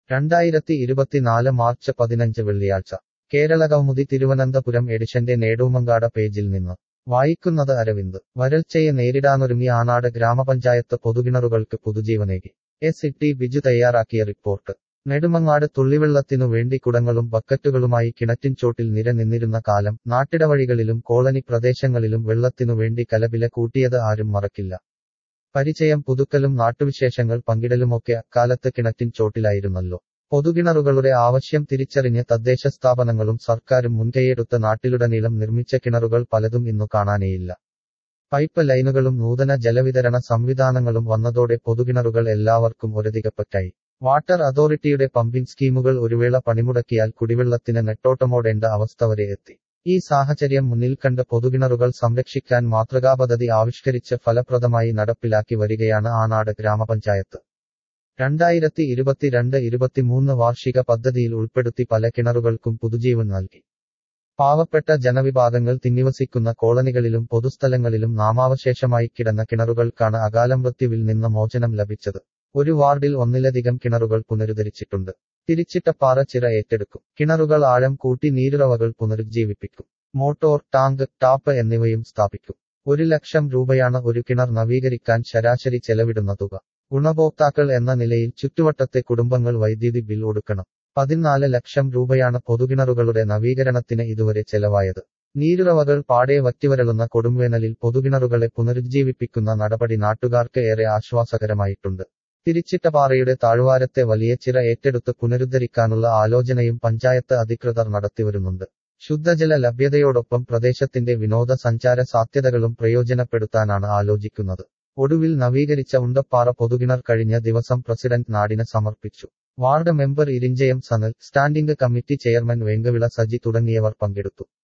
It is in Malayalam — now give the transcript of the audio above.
രണ്ടായിരത്തി ഇരുപത്തിനാല് മാർച്ച് പതിനഞ്ച് വെള്ളിയാഴ്ച കേരള കൗമുദി തിരുവനന്തപുരം എഡിഷന്റെ നേടൂമങ്കാട പേജിൽ നിന്ന് വായിക്കുന്നത് അരവിന്ദ് വരൾച്ചയെ നേരിടാനൊരുങ്ങി ആനാട് ഗ്രാമപഞ്ചായത്ത് പൊതുകിണറുകൾക്ക് പുതുജീവനേകി എസ് ടി ബിജു തയ്യാറാക്കിയ റിപ്പോർട്ട് നെടുമങ്ങാട് തുള്ളിവെള്ളത്തിനു വേണ്ടി കുടങ്ങളും ബക്കറ്റുകളുമായി കിണറ്റിൻചോട്ടിൽ നിര നിന്നിരുന്ന കാലം നാട്ടിടവഴികളിലും കോളനി പ്രദേശങ്ങളിലും വെള്ളത്തിനു വേണ്ടി കലപില കൂട്ടിയത് ആരും മറക്കില്ല പരിചയം പുതുക്കലും നാട്ടുവിശേഷങ്ങൾ പങ്കിടലുമൊക്കെ അക്കാലത്ത് കിണറ്റിൻ ചോട്ടിലായിരുന്നല്ലോ പൊതുകിണറുകളുടെ ആവശ്യം തിരിച്ചറിഞ്ഞ് തദ്ദേശ സ്ഥാപനങ്ങളും സർക്കാരും മുൻകൈയെടുത്ത് നാട്ടിലുടനീളം നിർമ്മിച്ച കിണറുകൾ പലതും ഇന്നു കാണാനേയില്ല പൈപ്പ് ലൈനുകളും നൂതന ജലവിതരണ സംവിധാനങ്ങളും വന്നതോടെ പൊതുകിണറുകൾ എല്ലാവർക്കും ഒരധികപ്പറ്റായി വാട്ടർ അതോറിറ്റിയുടെ പമ്പിംഗ് സ്കീമുകൾ ഒരുവേള പണിമുടക്കിയാൽ കുടിവെള്ളത്തിന് നെട്ടോട്ടമോടേണ്ട അവസ്ഥ വരെ എത്തി ഈ സാഹചര്യം മുന്നിൽ കണ്ട് പൊതുകിണറുകൾ സംരക്ഷിക്കാൻ മാതൃകാ പദ്ധതി ആവിഷ്കരിച്ച് ഫലപ്രദമായി നടപ്പിലാക്കി വരികയാണ് ആനാട് ഗ്രാമപഞ്ചായത്ത് രണ്ടായിരത്തി ഇരുപത്തിരണ്ട് ഇരുപത്തിമൂന്ന് വാർഷിക പദ്ധതിയിൽ ഉൾപ്പെടുത്തി പല കിണറുകൾക്കും പുതുജീവൻ നൽകി പാവപ്പെട്ട ജനവിഭാഗങ്ങൾ തിങ്ങിവസിക്കുന്ന കോളനികളിലും പൊതുസ്ഥലങ്ങളിലും നാമാവശേഷമായി കിടന്ന കിണറുകൾക്കാണ് അകാലമൃത്യുവിൽ നിന്ന് മോചനം ലഭിച്ചത് ഒരു വാർഡിൽ ഒന്നിലധികം കിണറുകൾ പുനരുദ്ധരിച്ചിട്ടുണ്ട് തിരിച്ചിട്ടപ്പാറ ചിറ ഏറ്റെടുക്കും കിണറുകൾ ആഴം കൂട്ടി നീരുറവകൾ പുനരുജ്ജീവിപ്പിക്കും മോട്ടോർ ടാങ്ക് ടാപ്പ് എന്നിവയും സ്ഥാപിക്കും ഒരു ലക്ഷം രൂപയാണ് ഒരു കിണർ നവീകരിക്കാൻ ശരാശരി ചെലവിടുന്ന തുക ഗുണഭോക്താക്കൾ എന്ന നിലയിൽ ചുറ്റുവട്ടത്തെ കുടുംബങ്ങൾ വൈദ്യുതി ബിൽ ഒടുക്കണം പതിനാല് ലക്ഷം രൂപയാണ് പൊതുകിണറുകളുടെ നവീകരണത്തിന് ഇതുവരെ ചെലവായത് നീരുറവകൾ പാടെ വറ്റിവരളുന്ന കൊടുംവേനലിൽ പൊതുകിണറുകളെ പുനരുജ്ജീവിപ്പിക്കുന്ന നടപടി നാട്ടുകാർക്ക് ഏറെ ആശ്വാസകരമായിട്ടുണ്ട് തിരിച്ചിട്ടപാറയുടെ താഴ്വാരത്തെ വലിയ ചിറ ഏറ്റെടുത്ത് പുനരുദ്ധരിക്കാനുള്ള ആലോചനയും പഞ്ചായത്ത് അധികൃതർ നടത്തിവരുന്നുണ്ട് ശുദ്ധജല ലഭ്യതയോടൊപ്പം പ്രദേശത്തിന്റെ വിനോദസഞ്ചാര സാധ്യതകളും പ്രയോജനപ്പെടുത്താനാണ് ആലോചിക്കുന്നത് ഒടുവിൽ നവീകരിച്ച ഉണ്ടപ്പാറ പൊതുകിണർ കഴിഞ്ഞ ദിവസം പ്രസിഡന്റ് നാടിന് സമർപ്പിച്ചു ward member Irinchayam Sanal standing committee chairman Venkavila Saji തുടങ്ങിയവർ പങ്കെടുത്തു